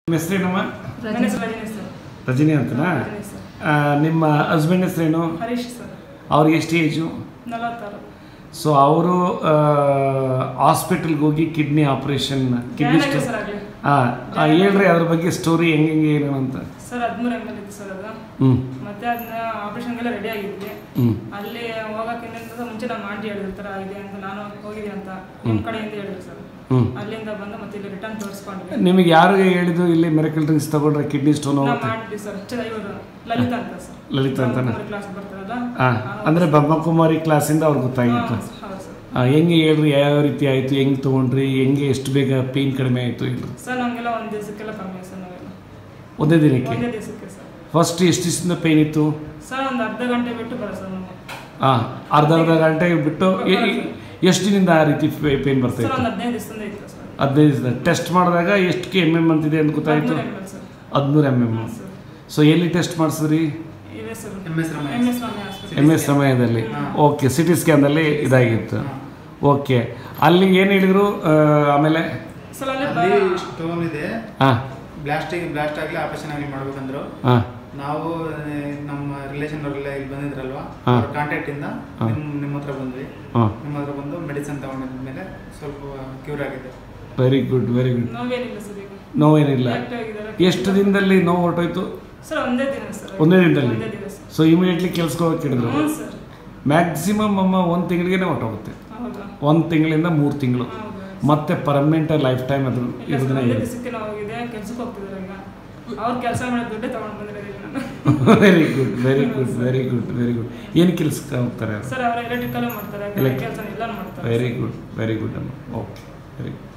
ನಿಮ್ಮ ಹೆಸರೇನಮ್ಮ ನನ್ನ ಹೆಸರು ರಜನಿ ಸರ್ ರಜನಿ ಅಂತನಾ ರಜನಿ ಸರ್ ಆ, ನಿಮ್ಮ ಹಸ್ಬೆಂಡ್ ಹೆಸರೇನು ಹರೀಶ್ ಸರ್ ಅವ್ರಿಗೆ ಎಷ್ಟು ಏಜು ನಲವತ್ತಾರು ಸೊ ಅವರು ಹಾಸ್ಪಿಟಲ್ಗೆ ಹೋಗಿ ಕಿಡ್ನಿ ಆಪರೇಷನ್ ಕಿಡ್ನಿ ಜಾಯ್ನ್ ಆಗಿದೆ ಸ್ಟೋನ್ ಸರ್ ಆಗಲಿ ಹಾಂ ಹೇಳ್ರಿ ಅದ್ರ ಬಗ್ಗೆ ಸ್ಟೋರಿ ಹೆಂಗೆ ಹೆಂಗೆ ಏನು ಅಂತ ಸರ್ ಹದಿಮೂರು ಎಮ್ ಎಲ್ ಇತ್ತು ಸರ್ ಅದು ಹ್ಞೂ ಮತ್ತೆ ಅದನ್ನ ಆಪರೇಷನ್ಗೆಲ್ಲ ರೆಡಿ ಆಗಿದ್ವಿ ಹ್ಞೂ ಅಲ್ಲಿ ಹೋಗಕ್ಕಿಂತ ಮುಂಚೆ ನಮ್ಮ ಆಂಟಿ ಹೇಳಿದ್ರು ಥರ ಇದೆ ಅಂತ ನಾನು ಹೋಗಿದ್ದೆ ಅಂತ ನಿಮ್ಮ ಕಡೆಯಿಂದ ಹೇಳಿದ್ರು ಸರ್ ಹ್ಞೂ ಅಲ್ಲಿಂದ ಬಂದು ಮತ್ತೆ ಇಲ್ಲಿ ರಿಟರ್ನ್ ತೋರಿಸ್ಕೊಂಡ್ವಿ ನಿಮಗೆ ಯಾರಿಗೆ ಹೇಳಿದ್ದು ಇಲ್ಲಿ ಮೆರಕಲ್ ಡ್ರಿಂಕ್ಸ್ ತಗೊಂಡ್ರೆ ಕಿಡ್ನಿ ಸ್ಟೋನ್ ನಮ್ಮ ಹೋಗುತ್ತೆ ಆಂಟಿ ಸರ್ ಚ ಇವರು ಲಲಿತಾ ಅಂತ ಸರ್ ಲಲಿತಾ ಅಂತನಾ ಕ್ಲಾಸ್ ಬರ್ತಾರಲ್ಲ ಹಾಂ ಅಂದರೆ ಬ್ರಹ್ಮಕುಮಾರಿ ಕ್ಲಾಸಿಂದ ಅವ್ರಿಗೆ ಗೊತ್ತಾಗಿತ್ತು ಹಾ, ಹೌದು ಸರ್ ಆ, ಹೆಂಗೆ ಹೇಳ್ರಿ ಯಾವ ರೀತಿ ಆಯಿತು ಹೆಂಗೆ ತೊಗೊಂಡ್ರಿ ಹೆಂಗೆ ಎಷ್ಟು ಬೇಗ ಪೇಯ್ನ್ ಕಡಿಮೆ ಆಯಿತು ಹೇಳ್ರಿ ಸರ್ ನಮಗೆಲ್ಲ ಒಂದು ದಿವಸಕ್ಕೆಲ್ಲ ಕಮ್ಮಿ ಸರ್ ನಾವೆಲ್ಲ ಒಂದೇ ದಿನಕ್ಕೆ ಒಂದೇ ದಿವಸಕ್ಕೆ ಸರ್ ಫಸ್ಟ್ ಎಷ್ಟು ದಿವಸದಿಂದ ಪೇಯ್ನ್ ಇತ್ತು ಸರ್ ಒಂದು ಅರ್ಧ ಗಂಟೆ ಬಿಟ್ಟು ಬರೋ ಸರ್ ನಮಗೆ ಹಾಂ ಅರ್ಧ ಅರ್ಧ ಗಂಟೆ ಬಿಟ್ಟು ಎ- ಎ- ಎಷ್ಟು ದಿನದಿಂದ ಆ ರೀತಿ ಪೇಯ್ನ್ ಬರ್ತಾ ಸರ್ ಇತ್ತು ಒಂದು ಹದಿನೈದು ದಿವಸದಿಂದ ಇತ್ತು ಸರ್ ಹದಿನೈದು ದಿವಸ ಟೆಸ್ಟ್ ಮಾಡಿದಾಗ ಎಷ್ಟಕ್ಕೆ ಎಮ್ ಎಮ್ ಅಂತಿದೆ ಅಂತ ಗೊತ್ತಾಯಿತು ಹದಿಮೂರು ml ಸರ್ ಹದಿಮೂರು ಎಮ್ ಎಮ್ ಹಾಂ ಸರ್ ಸೊ ಎಲ್ಲಿ ಟೆಸ್ಟ್ ಮಾಡಿಸಿದ್ರಿ ಇವೆ sir M S Ramesh. M S Ramaiah hospital M S ಸಮಯದಲ್ಲಿ ಓಕೆ ಸಿ ಟಿ ಸ್ಕ್ಯಾನಲ್ಲಿ ಇದಾಗಿತ್ತು ಓಕೆ ಅಲ್ಲಿ ಏನು ಹೇಳಿದ್ರು ಆ, ಆಮೇಲೆ ಸರ್ ಅಲ್ಲಿ ಅಲ್ಲಿ ಸ್ಟೋನ್ ಇದೆ ಹಾಂ ಬ್ಲಾಸ್ಟಿಗೆ ಬ್ಲಾಸ್ಟ್ ಆಗಲಿ ಆಪರೇಷನ್ ಆಗಲಿ ಮಾಡ್ಬೇಕಂದ್ರು ಹಾಂ ನಾವು ಆ, ನಮ್ಮ ರಿಲೇಷನ್ ಅವರೆಲ್ಲ ಇಲ್ಲಿ ಬಂದಿದ್ರಲ್ವಾ ಹಾ. ಅವ್ರ ಕಾಂಟ್ಯಾಕ್ಟ್ ಇಂದ ಹಾ. ನಿಮ್ಮ ನಿಮ್ಮ ಹತ್ರ ಬಂದ್ವಿ ಹಾಂ ನಿಮ್ಮ ಹತ್ರ ಬಂದು ಮೆಡಿಸಿನ್ ತಗೊಂಡಿದ್ಮೇಲೆ ಸ್ವಲ್ಪ ಕ್ಯೂರ್ ಆಗಿದೆ ವೆರಿ ಗುಡ್ ವೆರಿ ಗುಡ್ ನೋವೇನಿಲ್ಲ ಸರ್ ಈಗ ನೋವೇನಿಲ್ಲ Active ಆಗಿದ್ದಾರೆ. ಎಷ್ಟು ದಿನದಲ್ಲಿ ನೋವು ಹೊರಟೋಯ್ತು ಸರ್ ಒಂದೇ ದಿನ ಸರ್ ಒಂದೇ ದಿನದಲ್ಲಿ ಒಂದೇ ದಿನ ಸರ್ ಸೊ ಇಮಿಡಿಯೇಟ್ಲಿ ಕೆಲ್ಸಕ್ಕೆ ಹೋಗಕ್ಕೆ ಹಿಡಿದ್ರು ಹ್ಞೂ ಸರ್ ಮ್ಯಾಕ್ಸಿಮಮ್ ಅಮ್ಮ ಒಂದು ತಿಂಗಳಿಗೆ ಹೊರಟೋಗುತ್ತೆ ಹೌದಾ ಒಂದು ತಿಂಗಳಿಂದ ಮೂರು ತಿಂಗಳು ಹೌದಾ ಮತ್ತೆ ಪರ್ಮನೆಂಟ್ ಲೈಫ್ ಟೈಮ್ ಅದು ಇಲ್ಲ ಸರ್, ಇರೋದನ್ನ ಒಂದೇ ದಿವಸಕ್ಕೆ ನಾವು ಹೋಗಿದೆ ಕೆಲ್ಸಕ್ಕೆ ಹೋಗ್ತಿದ್ದಾರೆ ಈಗ ಅವ್ರು ಕೆಲಸ ಮಾಡೋ ದುಡ್ಡೇ ತಗೊಂಡು ಬಂದಿರೋದಿಲ್ಲ ನಾನು very good very good very good very good ಏನು ಕೆಲ್ಸಕ್ಕೆ ಹೋಗ್ತಾರೆ ಸರ್ ಅವ್ರು ಎಲೆಕ್ಟ್ರಿಕಲ್ ಮಾಡ್ತಾರೆ Elect- ಕೆಲಸ ಎಲ್ಲ ಮಾಡ್ತಾರೆ ವೆರಿ ಗುಡ್ ವೆರಿ ಗುಡ್ ಅಮ್ಮ ಓಕೆ ವೆರಿ ಗುಡ್